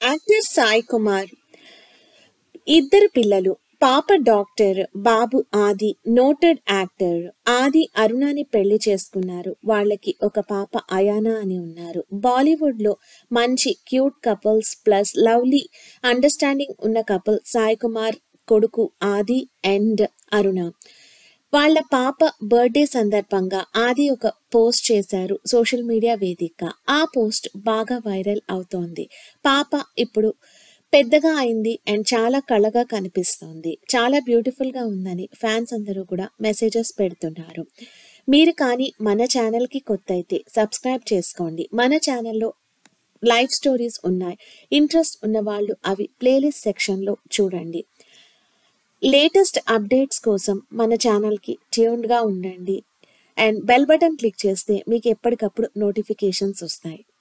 actor Sai Kumar ఇద్దరు పిల్లలు పాప డాక్టర్ బాబు ఆది నోటెడ్ యాక్టర్ ఆది అరుణాని పెళ్లి చేసుకున్నారు వాళ్ళకి ఒక పాప అయానా అని ఉన్నారు బాలీవుడ్ లో మంచి cute couples plus lovely understanding ఉన్న కపుల్ సాయి కుమార్ కొడుకు ఆది అండ్ అరుణ వాళ్ళ పాప బర్త్డే సందర్భంగా ఆది ఒక పోస్ట్ చేశారు సోషల్ మీడియా వేదిక ఆ పోస్ట్ బాగా వైరల్ అవుతోంది పాప ఇప్పుడు పెద్దగా అయింది అండ్ చాలా కళగా కనిపిస్తోంది చాలా బ్యూటిఫుల్ గా ఉందని ఫ్యాన్స్ అందరూ కూడా మెసేజెస్ పెడుతున్నారు మీరు కానీ మన ఛానల్ కి కొత్త అయితే సబ్స్క్రైబ్ చేసుకోండి మన ఛానల్లో లైఫ్ స్టోరీస్ ఉన్నాయి ఇంట్రెస్ట్ ఉన్న వాళ్ళు అవి ప్లేలిస్ట్ సెక్షన్లో చూడండి లేటెస్ట్ అప్డేట్స్ కోసం మన ఛానల్కి ట్యూన్డ్గా ఉండండి అండ్ బెల్ బటన్ క్లిక్ చేస్తే మీకు ఎప్పటికప్పుడు నోటిఫికేషన్స్ వస్తాయి